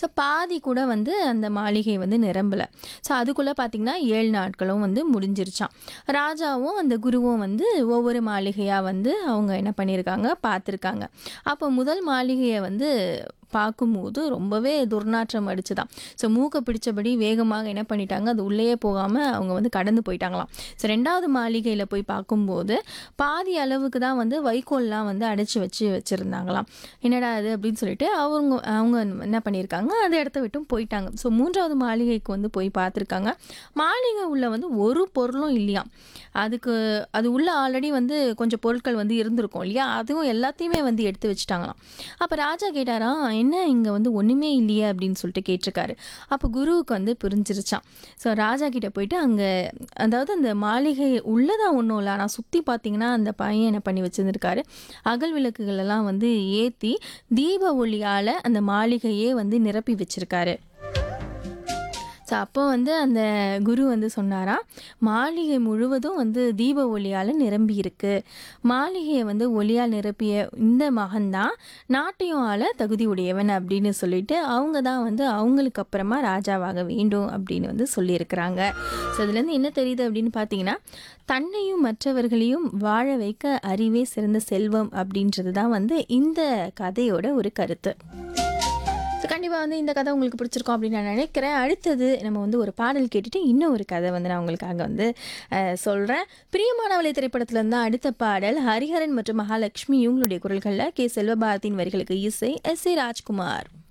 so பாதி கூட வந்து அந்த மாளிகை வந்து நிரம்பலை ஸோ அதுக்குள்ளே பார்த்திங்கன்னா ஏழு நாட்களும் வந்து முடிஞ்சிருச்சான் ராஜாவும் அந்த குருவும் வந்து ஒவ்வொரு மாளிகையாக வந்து அவங்க என்ன பண்ணியிருக்காங்க பார்த்துருக்காங்க அப்போ முதல் மாளிகையை வந்து பார்க்கும்போது ரொம்பவே துர்நாற்றம் அடிச்சுதான் ஸோ மூக்கை பிடிச்சபடி வேகமாக என்ன பண்ணிட்டாங்க அது உள்ளேயே போகாமல் அவங்க வந்து கடந்து போயிட்டாங்களாம் ஸோ ரெண்டாவது மாளிகையில் போய் பார்க்கும்போது பாதி அளவுக்கு தான் வந்து வைக்கோல்லாம் வந்து அடைச்சி வச்சு வச்சுருந்தாங்களாம் என்னடா அது அப்படின்னு சொல்லிட்டு அவங்க அவங்க என்ன பண்ணியிருக்காங்க அந்த இடத்த விட்டும் போயிட்டாங்க ஸோ மூன்றாவது மாளிகைக்கு வந்து போய் பார்த்துருக்காங்க மாளிகை உள்ள வந்து ஒரு பொருளும் இல்லையாம் அதுக்கு அது உள்ள ஆல்ரெடி வந்து கொஞ்சம் பொருட்கள் வந்து இருந்திருக்கும் இல்லையா அதுவும் எல்லாத்தையுமே வந்து எடுத்து வச்சுட்டாங்களாம் அப்போ ராஜா கேட்டாராம் என்ன இங்கே வந்து ஒன்றுமே இல்லையே அப்படின்னு சொல்லிட்டு கேட்டிருக்காரு அப்போ குருவுக்கு வந்து புரிஞ்சிருச்சான் ஸோ ராஜா கிட்ட போயிட்டு அங்கே அதாவது அந்த மாளிகை உள்ளதான் ஒன்றும் இல்லை ஆனால் சுற்றி பார்த்தீங்கன்னா அந்த பையன் என்ன பண்ணி வச்சுருந்துருக்காரு அகல் விளக்குகள் எல்லாம் வந்து ஏற்றி தீப ஒளியால் அந்த மாளிகையே வந்து நிரப்பி வச்சிருக்காரு ஸோ அப்போ வந்து அந்த குரு வந்து சொன்னாராம் மாளிகை முழுவதும் வந்து தீப ஒளியால் நிரம்பி இருக்கு மாளிகையை வந்து ஒளியால் நிரப்பிய இந்த மகன்தான் நாட்டையும் ஆள தகுதி உடையவன் அப்படின்னு சொல்லிட்டு அவங்க தான் வந்து அவங்களுக்கு அப்புறமா ராஜாவாக வேண்டும் அப்படின்னு வந்து சொல்லியிருக்கிறாங்க ஸோ இதுலேருந்து என்ன தெரியுது அப்படின்னு பார்த்தீங்கன்னா தன்னையும் மற்றவர்களையும் வாழ வைக்க அறிவே சிறந்த செல்வம் அப்படின்றது தான் வந்து இந்த கதையோட ஒரு கருத்து ஸோ கண்டிப்பாக வந்து இந்த கதை உங்களுக்கு பிடிச்சிருக்கும் அப்படின்னு நான் நினைக்கிறேன் அடுத்தது நம்ம வந்து ஒரு பாடல் கேட்டுட்டு இன்னும் ஒரு கதை வந்து நான் உங்களுக்காக வந்து சொல்கிறேன் பிரியமானவளை திரைப்படத்துல இருந்து அடுத்த பாடல் ஹரிஹரன் மற்றும் மகாலட்சுமி இவங்களுடைய குரல்களில் கே செல்வபாரதியின் வரிகளுக்கு இசை எஸ் ஏ ராஜ்குமார்